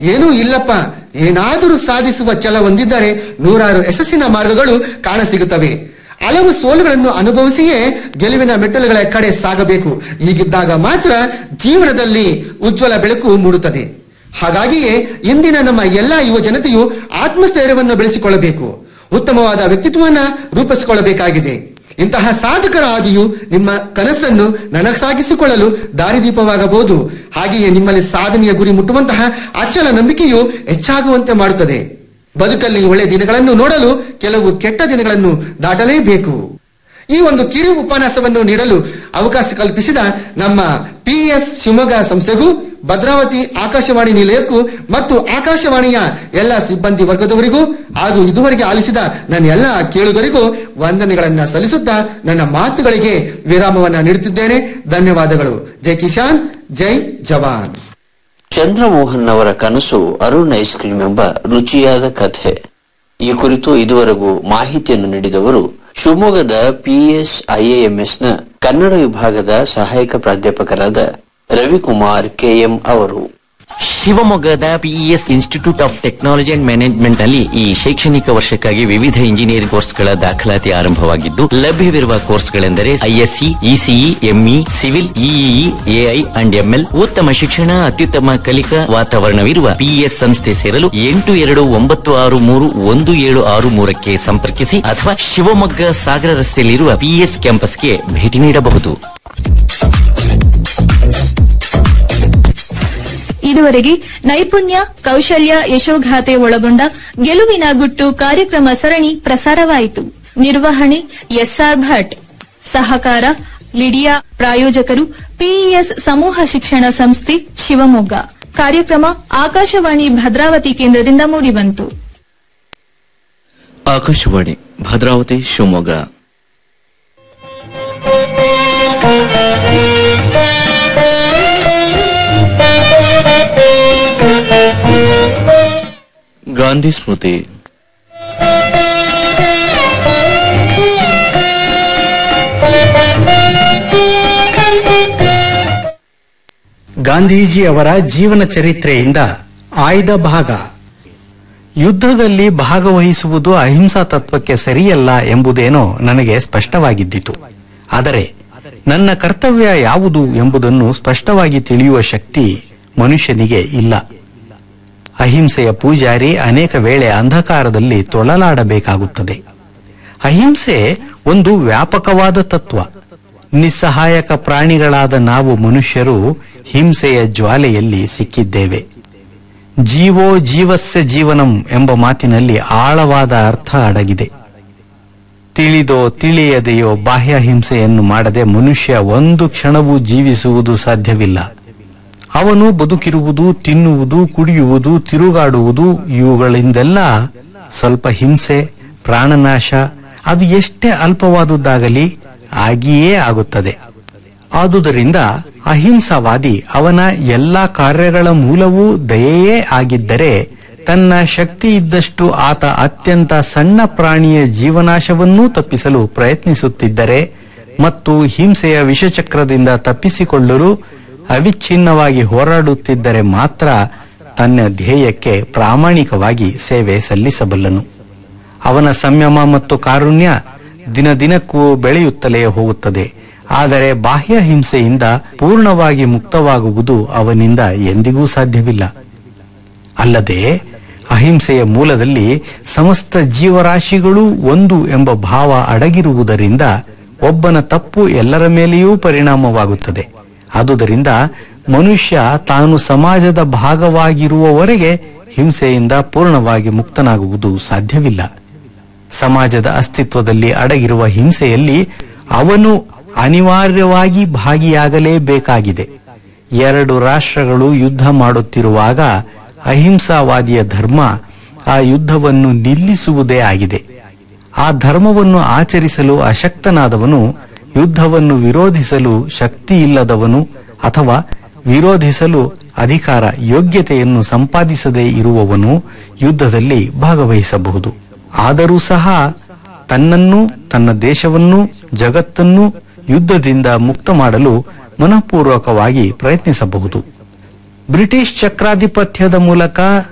ಏನೂ ಇಲ್ಲಪ್ಪ ಏನಾದರೂ ಸಾಧಿಸುವ ಛಲ ಹೊಂದಿದ್ದರೆ ನೂರಾರು ಯಶಸ್ಸಿನ ಮಾರ್ಗಗಳು ಕಾಣಸಿಗುತ್ತವೆ ಹಲವು ಸೋಲುಗಳನ್ನು ಅನುಭವಿಸಿಯೇ ಗೆಲುವಿನ ಮೆಟ್ಟಲುಗಳ ಕಡೆ ಸಾಗಬೇಕು ಹೀಗಿದ್ದಾಗ ಮಾತ್ರ ಜೀವನದಲ್ಲಿ ಉಜ್ವಲ ಬೆಳಕು ಮೂಡುತ್ತದೆ ಹಾಗಾಗಿಯೇ ಇಂದಿನ ನಮ್ಮ ಎಲ್ಲಾ ಯುವ ಜನತೆಯು ಆತ್ಮಸ್ಥೈರ್ಯವನ್ನು ಬೆಳೆಸಿಕೊಳ್ಳಬೇಕು ಉತ್ತಮವಾದ ವ್ಯಕ್ತಿತ್ವವನ್ನ ರೂಪಿಸಿಕೊಳ್ಳಬೇಕಾಗಿದೆ ಇಂತಹ ಸಾಧಕರ ಹಾದಿಯು ನಿಮ್ಮ ಕನಸನ್ನು ನನಸಾಗಿಸಿಕೊಳ್ಳಲು ದಾರಿದೀಪವಾಗಬಹುದು ಹಾಗೆಯೇ ನಿಮ್ಮಲ್ಲಿ ಸಾಧನೆಯ ಗುರಿ ಮುಟ್ಟುವಂತಹ ಅಚಲ ನಂಬಿಕೆಯು ಹೆಚ್ಚಾಗುವಂತೆ ಮಾಡುತ್ತದೆ ಬದುಕಲ್ಲಿ ಒಳ್ಳೆಯ ದಿನಗಳನ್ನು ನೋಡಲು ಕೆಲವು ಕೆಟ್ಟ ದಿನಗಳನ್ನು ದಾಟಲೇಬೇಕು ಈ ಒಂದು ಕಿರು ಉಪನ್ಯಾಸವನ್ನು ನೀಡಲು ಅವಕಾಶ ಕಲ್ಪಿಸಿದ ನಮ್ಮ ಪಿ ಎಸ್ ಶಿವಮೊಗ್ಗ ಸಂಸ್ಥೆಗೂ ಭದ್ರಾವತಿ ಆಕಾಶವಾಣಿ ನಿಲಯಕ್ಕೂ ಮತ್ತು ಆಕಾಶವಾಣಿಯ ಎಲ್ಲ ಸಿಬ್ಬಂದಿ ವರ್ಗದವರಿಗೂ ಹಾಗೂ ಇದುವರೆಗೆ ಆಲಿಸಿದ ನನ್ನ ಎಲ್ಲ ಕೇಳುಗರಿಗೂ ವಂದನೆಗಳನ್ನ ಸಲ್ಲಿಸುತ್ತಾ ನನ್ನ ಮಾತುಗಳಿಗೆ ವಿರಾಮವನ್ನ ನೀಡುತ್ತಿದ್ದೇನೆ ಧನ್ಯವಾದಗಳು ಜೈ ಕಿಶಾನ್ ಜೈ ಜವಾನ್ ಚಂದ್ರಮೋಹನ್ ಅವರ ಕನಸು ಅರುಣ್ ಐಸ್ ಕ್ರೀಮ್ ಎಂಬ ರುಚಿಯಾದ ಕಥೆ ಈ ಕುರಿತು ಇದುವರೆಗೂ ಮಾಹಿತಿಯನ್ನು ನೀಡಿದವರು ಶಿವಮೊಗ್ಗದ ಪಿಎಸ್ ಐಎಎಂಎಸ್ ನ ಕನ್ನಡ ವಿಭಾಗದ ಸಹಾಯಕ ಪ್ರಾಧ್ಯಾಪಕರಾದ ರವಿಕುಮಾರ್ ಕೆಎಂ ಅವರು ಶಿವಮೊಗ್ಗದ PES institute of technology and management ನಲ್ಲಿ ಈ ಶೈಕ್ಷಣಿಕ ವರ್ಷಕ್ಕಾಗಿ ವಿವಿಧ ಇಂಜಿನಿಯರಿಂಗ್ ಕೋರ್ಸ್ಗಳ ದಾಖಲಾತಿ ಆರಂಭವಾಗಿದ್ದು ಲಭ್ಯವಿರುವ ಕೋರ್ಸ್ಗಳೆಂದರೆ ISC ECE ME civil EEE AI and ML ಉತ್ತಮ ಶಿಕ್ಷಣ ಅತ್ಯುತ್ತಮ ಕಲಿಕಾ ವಾತಾವರಣವಿರುವ ಪಿಇಎಸ್ ಸಂಸ್ಥೆ ಸೇರಲು ಎಂಟು ಎರಡು ಒಂಬತ್ತು ಆರು ಮೂರು ಒಂದು ಏಳು ಆರು ಮೂರಕ್ಕೆ ಸಂಪರ್ಕಿಸಿ ಅಥವಾ ಶಿವಮೊಗ್ಗ ಸಾಗರ ರಸ್ತೆಯಲ್ಲಿರುವ ಪಿಇಎಸ್ ಕ್ಯಾಂಪಸ್ಗೆ ಭೇಟಿ ನೀಡಬಹುದು ಇದುವರೆಗೆ ನೈಪುಣ್ಯ ಕೌಶಲ್ಯ ಯಶೋಗಾಥೆ ಒಳಗೊಂಡ ಗೆಲುವಿನ ಗುಟ್ಟು ಕಾರ್ಯಕ್ರಮ ಸರಣಿ ಪ್ರಸಾರವಾಯಿತು ನಿರ್ವಹಣೆ ಎಸ್ಆರ್ ಭಟ್ ಸಹಕಾರ ಲಿಡಿಯಾ ಪ್ರಾಯೋಜಕರು ಪಿಇಎಸ್ ಸಮೂಹ ಶಿಕ್ಷಣ ಸಂಸ್ಥೆ ಶಿವಮೊಗ್ಗ ಕಾರ್ಯಕ್ರಮ ಆಕಾಶವಾಣಿ ಭದ್ರಾವತಿ ಕೇಂದ್ರದಿಂದ ಮೂಡಿಬಂತು ಆಕಾಶವಾಣಿ ಭದ್ರಾವತಿ ಶಿವಮೊಗ್ಗ ಗಾಂಧಿ ಸ್ಮೃತಿ ಗಾಂಧೀಜಿ ಅವರ ಜೀವನ ಚರಿತ್ರೆಯಿಂದ ಆಯ್ದ ಭಾಗ ಯುದ್ಧದಲ್ಲಿ ಭಾಗವಹಿಸುವುದು ಅಹಿಂಸಾ ತತ್ವಕ್ಕೆ ಸರಿಯಲ್ಲ ಎಂಬುದೇನೋ ನನಗೆ ಸ್ಪಷ್ಟವಾಗಿದ್ದಿತು ಆದರೆ ನನ್ನ ಕರ್ತವ್ಯ ಯಾವುದು ಎಂಬುದನ್ನು ಸ್ಪಷ್ಟವಾಗಿ ತಿಳಿಯುವ ಶಕ್ತಿ ಮನುಷ್ಯನಿಗೆ ಇಲ್ಲ ಅಹಿಂಸೆಯ ಪೂಜಾರಿ ಅನೇಕ ವೇಳೆ ಅಂಧಕಾರದಲ್ಲಿ ತೊಳಲಾಡಬೇಕಾಗುತ್ತದೆ ಅಹಿಂಸೆ ಒಂದು ವ್ಯಾಪಕವಾದ ತತ್ವ ನಿಸ್ಸಹಾಯಕ ಪ್ರಾಣಿಗಳಾದ ನಾವು ಮನುಷ್ಯರು ಹಿಂಸೆಯ ಜ್ವಾಲೆಯಲ್ಲಿ ಸಿಕ್ಕಿದ್ದೇವೆ ಜೀವೋ ಜೀವಸ್ಯ ಜೀವನಂ ಎಂಬ ಮಾತಿನಲ್ಲಿ ಆಳವಾದ ಅರ್ಥ ಅಡಗಿದೆ ತಿಳಿದೋ ತಿಳಿಯದೆಯೋ ಬಾಹ್ಯ ಹಿಂಸೆಯನ್ನು ಮಾಡದೆ ಮನುಷ್ಯ ಒಂದು ಕ್ಷಣವೂ ಜೀವಿಸುವುದು ಸಾಧ್ಯವಿಲ್ಲ ಅವನು ಬದುಕಿರುವುದು ತಿನ್ನುವುದು ಕುಡಿಯುವುದು ತಿರುಗಾಡುವುದು ಇವುಗಳಿಂದೆಲ್ಲ ಸ್ವಲ್ಪ ಹಿಂಸೆ ಪ್ರಾಣನಾಶ ಅದು ಎಷ್ಟೇ ಅಲ್ಪವಾದುದಾಗಲಿ ಆಗಿಯೇ ಆಗುತ್ತದೆ ಆದುದರಿಂದ ಅಹಿಂಸಾವಾದಿ ಅವನ ಎಲ್ಲಾ ಕಾರ್ಯಗಳ ಮೂಲವೂ ದಯೆಯೇ ಆಗಿದ್ದರೆ ತನ್ನ ಶಕ್ತಿ ಇದ್ದಷ್ಟು ಆತ ಅತ್ಯಂತ ಸಣ್ಣ ಪ್ರಾಣಿಯ ಜೀವನಾಶವನ್ನೂ ತಪ್ಪಿಸಲು ಪ್ರಯತ್ನಿಸುತ್ತಿದ್ದರೆ ಮತ್ತು ಹಿಂಸೆಯ ವಿಷಚಕ್ರದಿಂದ ತಪ್ಪಿಸಿಕೊಳ್ಳಲು ಅವಿಚ್ಛಿನ್ನವಾಗಿ ಹೋರಾಡುತ್ತಿದ್ದರೆ ಮಾತ್ರ ತನ್ನ ಧ್ಯೇಯಕ್ಕೆ ಪ್ರಾಮಾಣಿಕವಾಗಿ ಸೇವೆ ಸಲ್ಲಿಸಬಲ್ಲನು ಅವನ ಸಂಯಮ ಮತ್ತು ಕಾರುಣ್ಯ ದಿನ ದಿನಕ್ಕೂ ಬೆಳೆಯುತ್ತಲೇ ಹೋಗುತ್ತದೆ ಆದರೆ ಬಾಹ್ಯ ಹಿಂಸೆಯಿಂದ ಪೂರ್ಣವಾಗಿ ಮುಕ್ತವಾಗುವುದು ಅವನಿಂದ ಎಂದಿಗೂ ಸಾಧ್ಯವಿಲ್ಲ ಅಲ್ಲದೆ ಅಹಿಂಸೆಯ ಮೂಲದಲ್ಲಿ ಸಮಸ್ತ ಜೀವರಾಶಿಗಳೂ ಒಂದು ಎಂಬ ಭಾವ ಅಡಗಿರುವುದರಿಂದ ಒಬ್ಬನ ತಪ್ಪು ಎಲ್ಲರ ಮೇಲೆಯೂ ಪರಿಣಾಮವಾಗುತ್ತದೆ ಆದುದರಿಂದ ಮನುಷ್ಯ ತಾನು ಸಮಾಜದ ಭಾಗವಾಗಿರುವವರೆಗೆ ಹಿಂಸೆಯಿಂದ ಪೂರ್ಣವಾಗಿ ಮುಕ್ತನಾಗುವುದು ಸಾಧ್ಯವಿಲ್ಲ ಸಮಾಜದ ಅಸ್ತಿತ್ವದಲ್ಲಿ ಅಡಗಿರುವ ಹಿಂಸೆಯಲ್ಲಿ ಅವನು ಅನಿವಾರ್ಯವಾಗಿ ಭಾಗಿಯಾಗಲೇಬೇಕಾಗಿದೆ ಎರಡು ರಾಷ್ಟ್ರಗಳು ಯುದ್ಧ ಮಾಡುತ್ತಿರುವಾಗ ಅಹಿಂಸಾವಾದಿಯ ಧರ್ಮ ಆ ಯುದ್ಧವನ್ನು ನಿಲ್ಲಿಸುವುದೇ ಆಗಿದೆ ಆ ಧರ್ಮವನ್ನು ಆಚರಿಸಲು ಅಶಕ್ತನಾದವನು ಯುದ್ಧವನ್ನು ವಿರೋಧಿಸಲು ಶಕ್ತಿ ಇಲ್ಲದವನು ಅಥವಾ ವಿರೋಧಿಸಲು ಅಧಿಕಾರ ಯೋಗ್ಯತೆಯನ್ನು ಸಂಪಾದಿಸದೇ ಇರುವವನು ಯುದ್ಧದಲ್ಲಿ ಭಾಗವಹಿಸಬಹುದು ಆದರೂ ಸಹ ತನ್ನನ್ನು ತನ್ನ ದೇಶವನ್ನು ಜಗತ್ತನ್ನು ಯುದ್ಧದಿಂದ ಮುಕ್ತ ಮಾಡಲು ಮನಃಪೂರ್ವಕವಾಗಿ ಪ್ರಯತ್ನಿಸಬಹುದು ಬ್ರಿಟಿಷ್ ಚಕ್ರಾಧಿಪತ್ಯದ ಮೂಲಕ